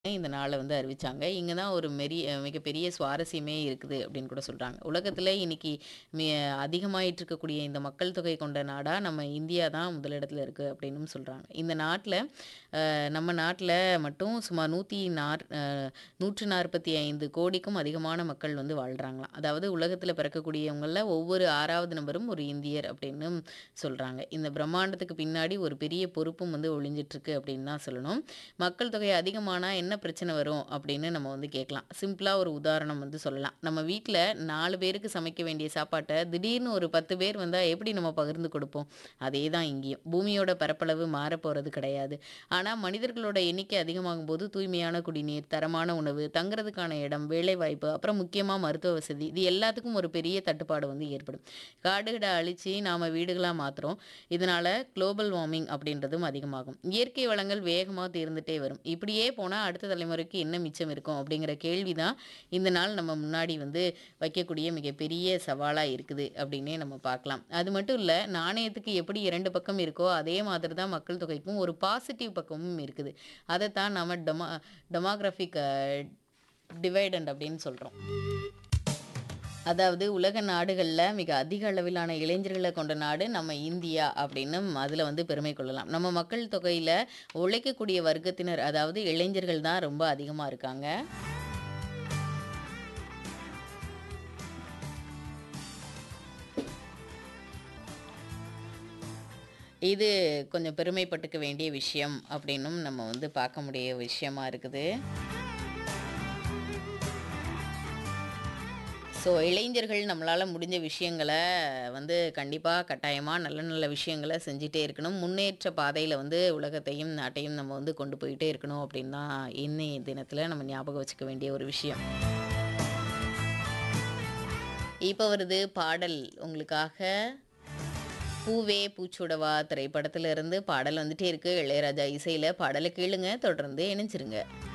இந்த நாள வந்து அறிவிச்சாங்க. இங்க தான் ஒரு மெரிய மிகப்பெரிய சுவாரஸ்யமே இருக்குது அப்படின்னு கூட சொல்றாங்க. உலகத்தில இன்னைக்கு மி அதிகமாயிட்டு இருக்கக்கூடிய இந்த மக்கள் தொகை கொண்ட நாடா நம்ம இந்தியா தான் முதலிடத்துல இருக்கு அப்படின்னும் சொல்றாங்க. இந்த நாட்ல அ நம்ம நாட்ல மட்டும் சுமார் 104 அ 145 கோடிக்கும் அதிகமான மக்கள் வந்து வாழ்றாங்களாம். அதாவது உலகத்தில பிறக்கக்கூடியவங்கள்ல ஒவ்வொரு 6வது நபரும் ஒரு இந்தியர் அப்படின்னும் சொல்றாங்க. இந்த பிரம்மாண்டத்துக்கு பின்னாடி ஒரு பெரிய பொறுப்பும் வந்து ஒளிஞ்சிட்டுருக்கு அப்படின்னு தான் சொல்லணும். மக்கள் தொகை அதிகமானா என்ன பிரச்சனை வரும் அப்படின்னு நம்ம வந்து கேட்கலாம். சிம்பிளா ஒரு உதாரணம் வந்து சொல்லலாம். நம்ம வீட்ல 4 பேருக்கு சமைக்க வேண்டிய சாப்பாட்ட திடீர்னு ஒரு 10 பேர் வந்தா எப்படி நம்ம பகிர்ந்து கொடுப்போம்? அதே தான் இங்கேயும். பூமியோட பரப்பளவு மாறப்போறது கிடையாது. ஆனா மனிதர்களோட எண்ணிக்கை அதிகமாகும்போது தூய்மையான குடிநீர், தரமான உணவு, தங்குறதுக்கான இடம், வேலைவாய்ப்பு, அப்புறம் முக்கியமா மருத்துவ வசதி இது எல்லாத்துக்கும் ஒரு பெரிய தட்டுப்பாடு வந்து ஏற்படும். காடுகள அழிச்சு நாம வீடுகளா மாத்துறோம். இதனால குளோபல் வார்மிங் அப்படின்றதும் அதிகமாகும். இயற்கை வளங்கள் வேகமா தீர்ந்துட்டே வரும். இப்படியே போனா அடுத்த தலைமுறைக்கு என்ன மிச்சம் இருக்கும்? அப்படிங்கிற கேள்வி தான் இந்த நாள் நம்ம முன்னாடி வந்து வைக்கக்கூடிய மிகப்பெரிய சவாலா இருக்குது அப்படின்னே நம்ம பார்க்கலாம். அது மட்டும் இல்ல நாணயத்துக்கு எப்படி 2 பக்கம் இருக்கோ அதே மாதிரி தான் மக்கள் தொகைக்கும் ஒரு பாசிட்டிவ் பக்கமும் இருக்குது. அதத்தான் நாம டெமா டெமோகிராஃபிக் அ டிவைடண்ட் அப்படின்னு சொல்றோம். அதாவது உலக நாடுகள்ல மிக அதிக அளவிலான இளைஞர்கள கொண்ட நாடு நம்ம இந்தியா அப்படின்னும் அதுல வந்து பெருமை கொள்ளலாம். நம்ம மக்கள் தொகையில உழைக்கக்கூடிய வர்க்கத்தினர் அதாவது இளைஞர்கள் தான் ரொம்ப அதிகமா இருக்காங்க. இது கொஞ்சம் பெருமைப்பட்டுக்க வேண்டிய விஷயம் அப்படின்னும் நம்ம வந்து பார்க்க முடிய விஷயமா இருக்குது. ஸோ இளைஞர்கள் நம்மளால முடிஞ்ச விஷயங்கள வந்து கண்டிப்பா கட்டாயமா நல்ல நல்ல விஷயங்கள செஞ்சுட்டே இருக்கணும். முன்னேற்ற பாதையில வந்து உலகத்தையும், நாட்டையும் நம்ம வந்து கொண்டு போயிட்டே இருக்கணும் அப்படின்னு தான் இன்னைய தினத்தில நம்ம ஞாபகம் வச்சுக்க வேண்டிய ஒரு விஷயம். இப்ப வருது பாடல் உங்களுக்காக. பூவே பூச்சூடவா திரைப்படத்திலிருந்து பாடல் வந்துட்டே இருக்கு. இளையராஜா இசையில பாடல கேளுங்க. தொடர்ந்து இணைஞ்சிருங்க.